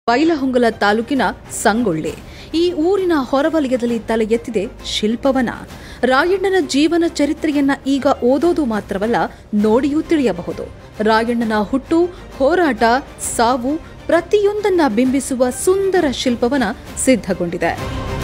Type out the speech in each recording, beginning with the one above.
ಬೈಲಹೊಂಗಲ ತಾಲೂಕಿನ ಸಂಗೊಳ್ಳಿ ಈ ಊರಿನ ಹೊರವಲಯದಲ್ಲಿ ತಲೆ ಎತ್ತಿದೆ ಶಿಲ್ಪವನ ರಾಯಣ್ಣನ ಜೀವನ ಚರಿತ್ರೆಯನ್ನ ಈಗ ಓದೋದು ಮಾತ್ರವಲ್ಲ ನೋಡಿಯೂ ತಿಳಿಯಬಹುದು ರಾಯಣ್ಣನ ಹುಟ್ಟು ಹೋರಾಟ ಸಾವು ಪ್ರತಿಯೊಂದನ್ನ ಬಿಂಬಿಸುವ ಸುಂದರ ಶಿಲ್ಪವನ ಸಿದ್ಧಗೊಂಡಿದೆ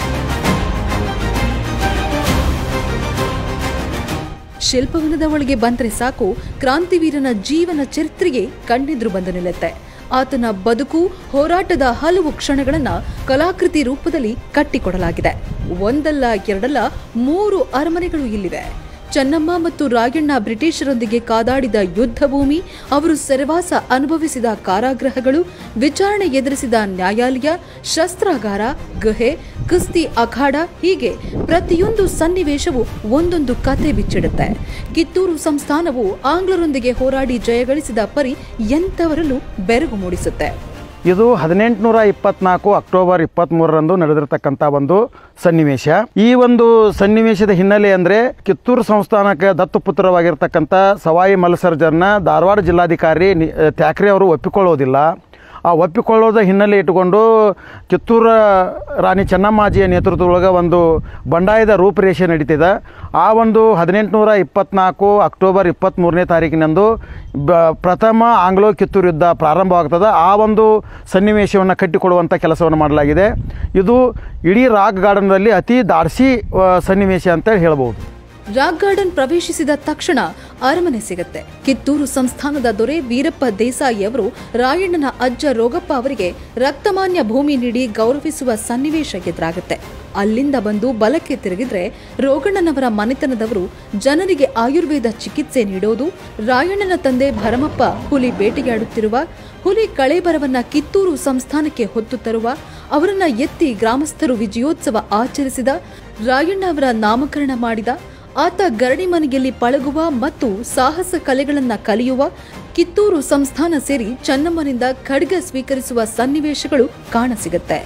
ಶಿಲ್ಪವನದ ಒಳಗೆ ಬಂದ್ರೆ ಸಾಕು ಕ್ರಾಂತಿವೀರನ ಜೀವನ ಚರಿತ್ರೆಗೆ ಕಣ್ಣೆದುರು ಬಂದು ನಿಲ್ಲುತ್ತೆ ಆತನ ಬದುಕು ಹೋರಾಟದ ಹಲವು ಕ್ಷಣಗಳನ್ನ ಕಲಾಕೃತಿ ರೂಪದಲ್ಲಿ ಕಟ್ಟಿಕೊಡಲಾಗಿದೆ ಒಂದಲ್ಲ ಎರಡಲ್ಲ ಮೂರು ಅರಮನೆಗಳು ಇಲ್ಲಿವೆ ಚೆನ್ನಮ್ಮ ಮತ್ತು ರಾಯಣ್ಣ ಬ್ರಿಟಿಷರೊಂದಿಗೆ ಕಾದಾಡಿದ ಯುದ್ಧ ಭೂಮಿ ಅವರು ಸೆರೆವಾಸ ಅನುಭವಿಸಿದ ಕಾರಾಗೃಹಗಳು ವಿಚಾರಣೆ ಎದುರಿಸಿದ ನ್ಯಾಯಾಲಯ ಶಸ್ತ್ರಾಗಾರ ಗುಹೆ ಕುಸ್ತಿ ಅಖಾಡ ಹೀಗೆ ಪ್ರತಿಯೊಂದು ಸನ್ನಿವೇಶವು ಒಂದೊಂದು ಕತೆ ಬಿಚ್ಚಿಡುತ್ತೆ ಕಿತ್ತೂರು ಸಂಸ್ಥಾನವು ಆಂಗ್ಲರೊಂದಿಗೆ ಹೋರಾಡಿ ಜಯಗಳಿಸಿದ ಪರಿ ಎಂಥವರಲ್ಲೂ ಬೆರಗು ಮೂಡಿಸುತ್ತೆ ಇದು ಹದಿನೆಂಟುನೂರ ಇಪ್ಪತ್ನಾಲ್ಕು ಅಕ್ಟೋಬರ್ ಇಪ್ಪತ್ತ್ಮೂರರಂದು ನಡೆದಿರ್ತಕ್ಕಂಥ ಒಂದು ಸನ್ನಿವೇಶ ಈ ಒಂದು ಸನ್ನಿವೇಶದ ಹಿನ್ನೆಲೆ ಅಂದರೆ ಕಿತ್ತೂರು ಸಂಸ್ಥಾನಕ್ಕೆ ದತ್ತುಪುತ್ರವಾಗಿರ್ತಕ್ಕಂಥ ಸವಾಯಿ ಮಲ್ಸರ್ಜರ್ನ ಧಾರವಾಡ ಜಿಲ್ಲಾಧಿಕಾರಿ ನಿ- ತ್ಯಾಕ್ರೆ ಅವರು ಒಪ್ಪಿಕೊಳ್ಳೋದಿಲ್ಲ ಆ ಒಪ್ಪಿಕೊಳ್ಳೋದ ಹಿನ್ನೆಲೆ ಇಟ್ಟುಕೊಂಡು ಕಿತ್ತೂರ ರಾಣಿ ಚೆನ್ನಮ್ಮಾಜಿಯ ನೇತೃತ್ವದೊಳಗೆ ಒಂದು ಬಂಡಾಯದ ರೂಪರೇಷೆ ನಡೀತಿದೆ ಆ ಒಂದು ಹದಿನೆಂಟುನೂರ ಇಪ್ಪತ್ನಾಲ್ಕು ಅಕ್ಟೋಬರ್ ಇಪ್ಪತ್ತ್ಮೂರನೇ ತಾರೀಕಿನಂದು ಬ ಪ್ರಥಮ ಆಂಗ್ಲೋ ಕಿತ್ತೂರು ಯುದ್ಧ ಪ್ರಾರಂಭವಾಗ್ತದೆ ಆ ಒಂದು ಸನ್ನಿವೇಶವನ್ನು ಕಟ್ಟಿಕೊಡುವಂಥ ಕೆಲಸವನ್ನು ಮಾಡಲಾಗಿದೆ ಇದು ಇಡೀ ರಾಕ್ ಗಾರ್ಡನ್ನಲ್ಲಿ ಅತಿ ದಾರ್ಸಿ ಆ, ಸನ್ನಿವೇಶ ಅಂತ ಹೇಳ್ಬೋದು ರಾಕ್ ಗಾರ್ಡನ್ ಪ್ರವೇಶಿಸಿದ ತಕ್ಷಣ ಅರಮನೆ ಸಿಗತ್ತೆ ಕಿತ್ತೂರು ಸಂಸ್ಥಾನದ ದೊರೆ ವೀರಪ್ಪ ದೇಸಾಯಿ ಅವರು ರಾಯಣ್ಣನ ಅಜ್ಜ ರೋಗಪ್ಪ ಅವರಿಗೆ ರಕ್ತಮಾನ್ಯ ಭೂಮಿ ನೀಡಿ ಗೌರವಿಸುವ ಸನ್ನಿವೇಶ ಎದುರಾಗುತ್ತೆ ಅಲ್ಲಿಂದ ಬಂದು ಬಲಕ್ಕೆ ತಿರುಗಿದ್ರೆ ರೋಗಣ್ಣನವರ ಮನೆತನದವರು ಜನರಿಗೆ ಆಯುರ್ವೇದ ಚಿಕಿತ್ಸೆ ನೀಡೋದು ರಾಯಣ್ಣನ ತಂದೆ ಭರಮಪ್ಪ ಹುಲಿ ಬೇಟೆಯಾಡುತ್ತಿರುವ ಹುಲಿ ಕಳೇಬರವನ್ನ ಕಿತ್ತೂರು ಸಂಸ್ಥಾನಕ್ಕೆ ಹೊತ್ತು ತರುವ ಅವರನ್ನ ಎತ್ತಿ ಗ್ರಾಮಸ್ಥರು ವಿಜಯೋತ್ಸವ ಆಚರಿಸಿದ ರಾಯಣ್ಣ ಅವರ ನಾಮಕರಣ ಮಾಡಿದ ಆತ ಗರಡಿ ಮನೆಯಲ್ಲಿ ಪಳಗುವ ಮತ್ತು ಸಾಹಸ ಕಲೆಗಳನ್ನ ಕಲಿಯುವ ಕಿತ್ತೂರು ಸಂಸ್ಥಾನ ಸೇರಿ ಚೆನ್ನಮ್ಮನಿಂದ ಖಡ್ಗ ಸ್ವೀಕರಿಸುವ ಸನ್ನಿವೇಶಗಳು ಕಾಣಸಿಗುತ್ತೆ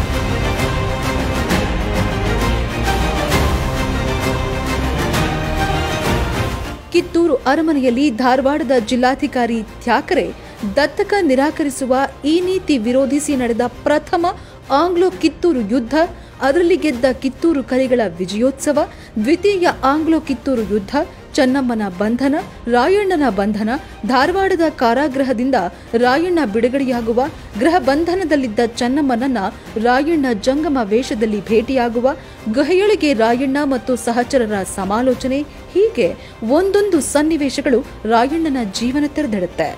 ಕಿತ್ತೂರು ಅರಮನೆಯಲ್ಲಿ ಧಾರವಾಡದ ಜಿಲ್ಲಾಧಿಕಾರಿ ಥ್ಯಾಕರೆ ದತ್ತಕ ನಿರಾಕರಿಸುವ ಈ ನೀತಿ ವಿರೋಧಿಸಿ ನಡೆದ ಪ್ರಥಮ ಆಂಗ್ಲೋ ಕಿತ್ತೂರು ಯುದ್ಧ ಅದರಲ್ಲಿ ಗೆದ್ದ ಕಿತ್ತೂರು ಕಲಿಗಳ ವಿಜಯೋತ್ಸವ ದ್ವಿತೀಯ ಆಂಗ್ಲೋ ಕಿತ್ತೂರು ಯುದ್ಧ ಚೆನ್ನಮ್ಮನ ಬಂಧನ ರಾಯಣ್ಣನ ಬಂಧನ ಧಾರವಾಡದ ಕಾರಾಗೃಹದಿಂದ ರಾಯಣ್ಣ ಬಿಡುಗಡೆಯಾಗುವ ಗೃಹ ಬಂಧನದಲ್ಲಿದ್ದ ಚೆನ್ನಮ್ಮನನ್ನ ರಾಯಣ್ಣ ಜಂಗಮ ವೇಷದಲ್ಲಿ ಭೇಟಿಯಾಗುವ ಗುಹೆಯೊಳಗೆ ರಾಯಣ್ಣ ಮತ್ತು ಸಹಚರರ ಸಮಾಲೋಚನೆ ಹೀಗೆ ಒಂದೊಂದು ಸನ್ನಿವೇಶಗಳು ರಾಯಣ್ಣನ ಜೀವನ ತೆರೆದಿಡುತ್ತೆ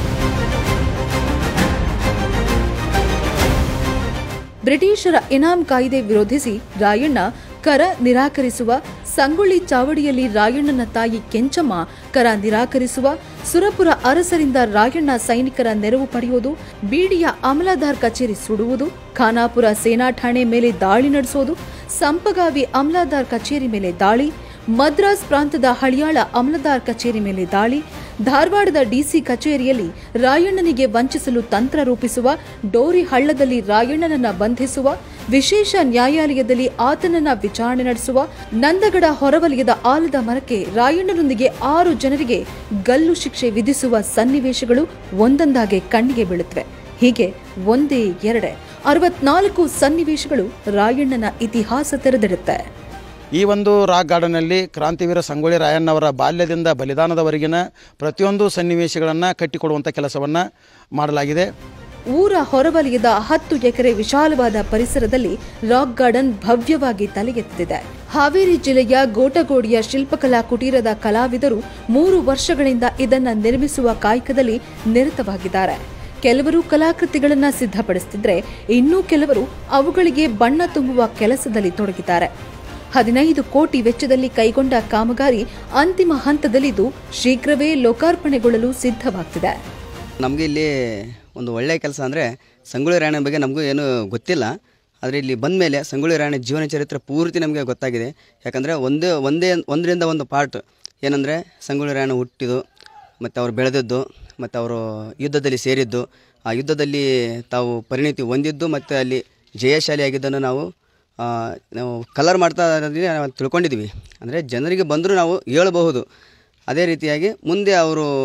ಬ್ರಿಟಿಷರ ಇನಾಂ ಕಾಯ್ದೆ ವಿರೋಧಿಸಿ ರಾಯಣ್ಣ ಕರ ನಿರಾಕರಿಸುವ ಸಂಗೊಳ್ಳಿ ಚಾವಡಿಯಲ್ಲಿ ರಾಯಣ್ಣನ ತಾಯಿ ಕೆಂಚಮ್ಮ ಕರ ನಿರಾಕರಿಸುವ ಸುರಪುರ ಅರಸರಿಂದ ರಾಯಣ್ಣ ಸೈನಿಕರ ನೆರವು ಪಡೆಯುವುದು ಬೀಡಿಯ ಅಮಲಾದಾರ್ ಕಚೇರಿ ಸುಡುವುದು ಖಾನಾಪುರ ಸೇನಾ ಠಾಣೆ ಮೇಲೆ ದಾಳಿ ನಡೆಸೋದು ಸಂಪಗಾವಿ ಅಮಲಾದಾರ್ ಕಚೇರಿ ಮೇಲೆ ದಾಳಿ ಮದ್ರಾಸ್ ಪ್ರಾಂತದ ಹಳಿಯಾಳ ಅಮಲದಾರ್ ಕಚೇರಿ ಮೇಲೆ ದಾಳಿ ಧಾರವಾಡದ ಡಿಸಿ ಕಚೇರಿಯಲ್ಲಿ ರಾಯಣ್ಣನಿಗೆ ವಂಚಿಸಲು ತಂತ್ರ ರೂಪಿಸುವ ಡೋರಿ ಹಳ್ಳದಲ್ಲಿ ರಾಯಣ್ಣನನ್ನ ಬಂಧಿಸುವ ವಿಶೇಷ ನ್ಯಾಯಾಲಯದಲ್ಲಿ ಆತನನ್ನ ವಿಚಾರಣೆ ನಡೆಸುವ ನಂದಗಡ ಹೊರವಲಯದ ಆಲದ ಮರಕ್ಕೆ ರಾಯಣ್ಣನೊಂದಿಗೆ ಆರು ಜನರಿಗೆ ಗಲ್ಲು ಶಿಕ್ಷೆ ವಿಧಿಸುವ ಸನ್ನಿವೇಶಗಳು ಒಂದೊಂದಾಗೆ ಕಣ್ಣಿಗೆ ಬೀಳುತ್ತವೆ ಹೀಗೆ ಒಂದೇ ಎರಡೇ ಅರವತ್ನಾಲ್ಕು ಸನ್ನಿವೇಶಗಳು ರಾಯಣ್ಣನ ಇತಿಹಾಸ ತೆರೆದಿಡುತ್ತೆ ಈ ಒಂದು ರಾಕ್ ಗಾರ್ಡನಲ್ಲಿ ಕ್ರಾಂತಿವೀರ ಸಂಗೊಳ್ಳಿ ರಾಯಣ್ಣವರ ಬಾಲ್ಯದಿಂದ ಬಲಿದಾನದವರೆಗಿನ ಪ್ರತಿಯೊಂದು ಸನ್ನಿವೇಶಗಳನ್ನು ಕಟ್ಟಿಕೊಡುವಂಥ ಕೆಲಸವನ್ನು ಮಾಡಲಾಗಿದೆ ಊರ ಹೊರವಲಯದ ಹತ್ತು ಎಕರೆ ವಿಶಾಲವಾದ ಪರಿಸರದಲ್ಲಿ ರಾಕ್ ಗಾರ್ಡನ್ ಭವ್ಯವಾಗಿ ತಲೆಗೆತ್ತಿದೆ ಹಾವೇರಿ ಜಿಲ್ಲೆಯ ಗೋಟಗೋಡಿಯ ಶಿಲ್ಪಕಲಾ ಕುಟೀರದ ಕಲಾವಿದರು ಮೂರು ವರ್ಷಗಳಿಂದ ಇದನ್ನ ನಿರ್ಮಿಸುವ ಕಾಯಕದಲ್ಲಿ ನಿರತವಾಗಿದ್ದಾರೆ ಕೆಲವರು ಕಲಾಕೃತಿಗಳನ್ನ ಸಿದ್ಧಪಡಿಸುತ್ತಿದ್ರೆ ಇನ್ನೂ ಕೆಲವರು ಅವುಗಳಿಗೆ ಬಣ್ಣ ತುಂಬುವ ಕೆಲಸದಲ್ಲಿ ತೊಡಗಿದ್ದಾರೆ ಹದಿನೈದು ಕೋಟಿ ವೆಚ್ಚದಲ್ಲಿ ಕೈಗೊಂಡ ಕಾಮಗಾರಿ ಅಂತಿಮ ಹಂತದಲ್ಲಿದ್ದು ಶೀಘ್ರವೇ ಲೋಕಾರ್ಪಣೆಗೊಳ್ಳಲು ಸಿದ್ಧವಾಗ್ತಿದೆ ನಮಗೆ ಇಲ್ಲಿ ಒಂದು ಒಳ್ಳೆಯ ಕೆಲಸ ಅಂದರೆ ಸಂಗೊಳ್ಳಿ ರಾಯಣ್ಣ ಬಗ್ಗೆ ನಮಗೂ ಏನು ಗೊತ್ತಿಲ್ಲ ಆದರೆ ಇಲ್ಲಿ ಬಂದ ಮೇಲೆ ಸಂಗೊಳ್ಳಿ ರಾಯಣ್ಣ ಜೀವನ ಚರಿತ್ರೆ ಪೂರ್ತಿ ನಮಗೆ ಗೊತ್ತಾಗಿದೆ ಯಾಕಂದರೆ ಒಂದೇ ಒಂದೇ ಒಂದರಿಂದ ಒಂದು ಪಾರ್ಟ್ ಏನಂದರೆ ಸಂಗೊಳ್ಳಿ ರಾಯಣ್ಣ ಹುಟ್ಟಿದ್ದು ಮತ್ತು ಅವ್ರು ಬೆಳೆದದ್ದು ಮತ್ತು ಅವರು ಯುದ್ಧದಲ್ಲಿ ಸೇರಿದ್ದು ಆ ಯುದ್ಧದಲ್ಲಿ ತಾವು ಪರಿಣಿತಿ ಹೊಂದಿದ್ದು ಮತ್ತು ಅಲ್ಲಿ ಜಯಶಾಲಿಯಾಗಿದ್ದನ್ನು ನಾವು ಆ, ನಾವು ಕಲರ್ ಮಾಡ್ತಾ ಇರೋದನ್ನ ನಾವು ತಿಳ್ಕೊಂಡಿದ್ವಿ ಅಂದರೆ ಜನರಿಗೆ ಬಂದರೂ ನಾವು ಹೇಳಬಹುದು ಅದೇ ರೀತಿಯಾಗಿ ಮುಂದೆ ಅವರು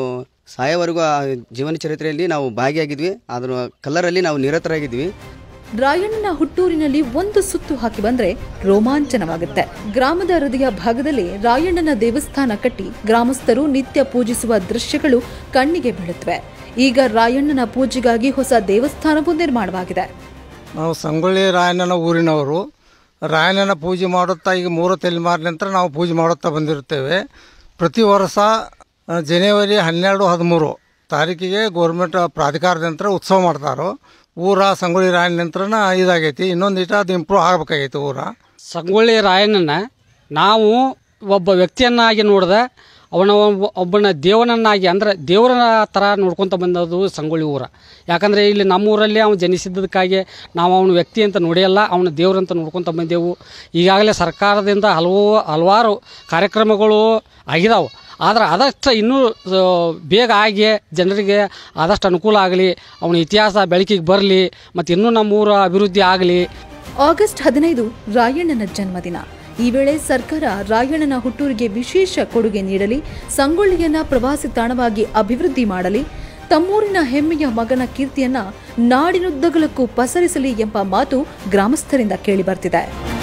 ಸಾಯೋವರೆಗೂ ಆ ಜೀವನ ಚರಿತ್ರೆಯಲ್ಲಿ ನಾವು ಭಾಗಿಯಾಗಿದ್ವಿ ಅದರ ಕಲರಲ್ಲಿ ನಾವು ನಿರತರಾಗಿದ್ವಿ ರಾಯಣ್ಣನ ಹುಟ್ಟೂರಿನಲ್ಲಿ ಒಂದು ಸುತ್ತು ಹಾಕಿ ಬಂದ್ರೆ ರೋಮಾಂಚನವಾಗುತ್ತೆ ಗ್ರಾಮದ ಹೃದಯ ಭಾಗದಲ್ಲಿ ರಾಯಣ್ಣನ ದೇವಸ್ಥಾನ ಕಟ್ಟಿ ಗ್ರಾಮಸ್ಥರು ನಿತ್ಯ ಪೂಜಿಸುವ ದೃಶ್ಯಗಳು ಕಣ್ಣಿಗೆ ಬೀಳುತ್ತವೆ ಈಗ ರಾಯಣ್ಣನ ಪೂಜೆಗಾಗಿ ಹೊಸ ದೇವಸ್ಥಾನವೂ ನಿರ್ಮಾಣವಾಗಿದೆ ನಾವು ಸಂಗೊಳ್ಳಿ ರಾಯಣ್ಣನ ಊರಿನವರು ರಾಯಣ್ಣನ ಪೂಜೆ ಮಾಡುತ್ತಾ ಈಗ ಮೂರು ತಲೆಮಾರಿನ ನಂತರ ನಾವು ಪೂಜೆ ಮಾಡುತ್ತಾ ಬಂದಿರುತ್ತೇವೆ ಪ್ರತಿ ವರ್ಷ ಆ, ಜನವರಿ ಹನ್ನೆರಡು ಹದಿಮೂರು ತಾರೀಕಿಗೆ ಗೌರ್ಮೆಂಟ್ ಪ್ರಾಧಿಕಾರದಿಂದ ಉತ್ಸವ ಮಾಡ್ತಾರೋ ಊರ ಸಂಗೊಳ್ಳಿ ರಾಯಣ್ಣ ನಂತರನ ಇದಾಗೈತಿ ಇನ್ನೊಂದು ಇಟ ಅದು ಇಂಪ್ರೂವ್ ಆಗಬೇಕಾಗೈತಿ ಊರ ಸಂಗೊಳ್ಳಿ ರಾಯಣ್ಣನ ನಾವು ಒಬ್ಬ ವ್ಯಕ್ತಿಯನ್ನಾಗಿ ನೋಡಿದ ಅವನ ಒಬ್ಬ- ಒಬ್ಬನ ದೇವನನ್ನಾಗಿ ಅಂದ್ರೆ ದೇವರ ಥರ ನೋಡ್ಕೊತ ಬಂದದ್ದು ಸಂಗೊಳ್ಳಿ ಊರ ಯಾಕಂದರೆ ಇಲ್ಲಿ ನಮ್ಮೂರಲ್ಲಿ ಅವನು ಜನಿಸಿದ್ದಕ್ಕಾಗಿ ನಾವು ಅವನ ವ್ಯಕ್ತಿ ಅಂತ ನೋಡಿಯಲ್ಲ ಅವನ ದೇವರಂತ ನೋಡ್ಕೊತ ಬಂದೆವು ಈಗಾಗಲೇ ಸರ್ಕಾರದಿಂದ ಹಲವು ಹಲವಾರು ಕಾರ್ಯಕ್ರಮಗಳು ಆಗಿದಾವೆ ಆದ್ರೆ ಆದಷ್ಟು ಇನ್ನೂ ಆ, ಬೇಗ ಆಗಿ ಜನರಿಗೆ ಆದಷ್ಟು ಅನುಕೂಲ ಆಗಲಿ ಅವನ ಇತಿಹಾಸ ಬೆಳಕಿಗೆ ಬರಲಿ ಮತ್ತು ಇನ್ನೂ ನಮ್ಮೂರ ಅಭಿವೃದ್ಧಿ ಆಗಲಿ ಆಗಸ್ಟ್ ಹದಿನೈದು ರಾಯಣ್ಣನ ಜನ್ಮದಿನ ಈ ವೇಳೆ ಸರ್ಕಾರ ರಾಯಣ್ಣನ ಹುಟ್ಟೂರಿಗೆ ವಿಶೇಷ ಕೊಡುಗೆ ನೀಡಲಿ ಸಂಗೊಳ್ಳಿಯನ್ನ ಪ್ರವಾಸಿ ತಾಣವಾಗಿ ಅಭಿವೃದ್ಧಿ ಮಾಡಲಿ ತಮ್ಮೂರಿನ ಹೆಮ್ಮೆಯ ಮಗನ ಕೀರ್ತಿಯನ್ನ ನಾಡಿನುದ್ದಗಲಕ್ಕೂ ಪಸರಿಸಲಿ ಎಂಬ ಮಾತು ಗ್ರಾಮಸ್ಥರಿಂದ ಕೇಳಿಬರ್ತಿದೆ